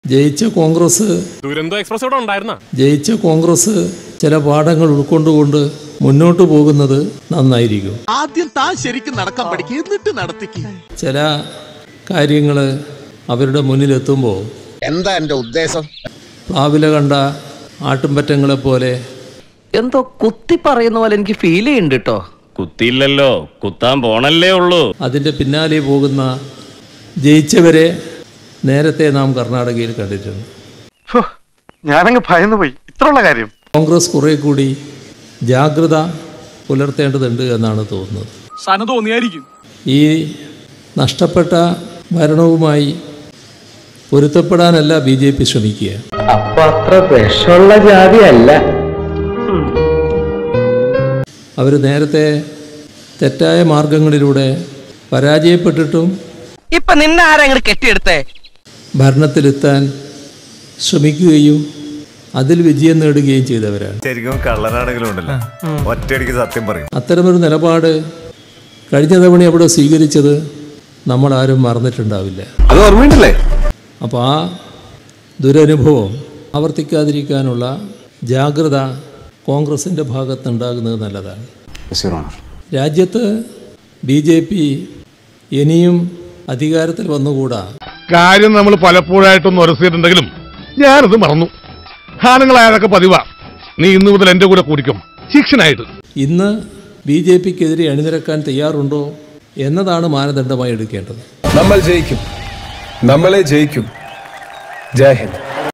ജയിച്ച കോൺഗ്രസ് ദുരന്തോ എക്സ്പ്രസ് ഇവിടെ ഉണ്ടായിരുന്ന ജയിച്ച കോൺഗ്രസ് ചില പാഠങ്ങൾ ഉൾക്കൊണ്ടുകൊണ്ട് മുന്നോട്ട് പോകുന്നത് നന്നായിരിക്കും ആദ്യം താൻ ശരിക്കും നടക്കാൻ പഠിക്കുക എന്നിട്ട് നടത്തിക്ക് ചില കാര്യങ്ങൾ അവരുടെ മുന്നിലെത്തുമ്പോൾ എന്താ എന്റെ ഉദ്ദേശം പ്ലാവില കണ്ട ആട്ടുംപറ്റങ്ങളെ പോലെ എന്തോ കുത്തി പറയുന്ന പോലെ എനിക്ക് ഫീൽ ചെയ്യുന്നുണ്ട് കേട്ടോ കുത്തിയില്ലല്ലോ കുത്താൻ പോണല്ലേ ഉള്ളൂ അതിൻ്റെ പിന്നാലെ പോകുന്ന ജയിച്ചവരെ നേരത്തെ നാം കർണാടകയിൽ കണ്ടിട്ടുണ്ട് ഞാനങ്ങ് ഭയന്നു പോയി ഇത്രയുള്ള കാര്യം കോൺഗ്രസ് കുറെ കൂടി ജാഗ്രത പുലർത്തേണ്ടതുണ്ട് എന്നാണ് തോന്നുന്നത് സന തോന്നിയായിരിക്കും ഈ നഷ്ടപ്പെട്ട ഭരണവുമായി പൊരുത്തപ്പെടാനല്ല ബി ജെ പി ശ്രമിക്കുക അപ്പൊ അത്ര വിഷമുള്ള ജാതി അല്ല അവർ നേരത്തെ തെറ്റായ മാർഗങ്ങളിലൂടെ പരാജയപ്പെട്ടിട്ടും ഇപ്പൊ നിന്നെ ആരെങ്കിലും കെട്ടിയെടുത്തേ ഭരണത്തിലെത്താൻ ശ്രമിക്കുകയും അതിൽ വിജയം നേടുകയും ചെയ്തവരാണ് ശരിക്കും കള്ളനാണെങ്കിലും ഉണ്ടല്ലോ ഒറ്റയടിക്ക് സത്യം പറയും അത്തരമൊരു നിലപാട് കഴിഞ്ഞ തവണ അവിടെ സ്വീകരിച്ചത് നമ്മളാരും മറന്നിട്ടുണ്ടാവില്ല അത് ഓർമ്മയുണ്ടല്ലേ അപ്പോൾ ആ ദുരനുഭവം ആവർത്തിക്കാതിരിക്കാനുള്ള ജാഗ്രത കോൺഗ്രസിൻ്റെ ഭാഗത്തുണ്ടാകുന്നത് നല്ലതാണ് രാജ്യത്ത് ബി ജെ പി ഇനിയും അധികാരത്തിൽ വന്നുകൂടാ കാര്യം നമ്മൾ പലപ്പോഴായിട്ടൊന്ന് ഉരസിയിട്ടുണ്ടെങ്കിലും ഞാനത് മറന്നു ആണുങ്ങളായതൊക്കെ പതിവാ നീ ഇന്നു മുതൽ എന്റെ കൂടെ കൂടിക്കും ശിക്ഷനായിട്ട് ഇന്ന് ബി ജെ പിക്കെതിരെ അണിനിരക്കാൻ തയ്യാറുണ്ടോ എന്നതാണ് മാനദണ്ഡമായി എടുക്കേണ്ടത് നമ്മൾ ജയിക്കും നമ്മളെ ജയിക്കും ജയ് ഹിന്ദ്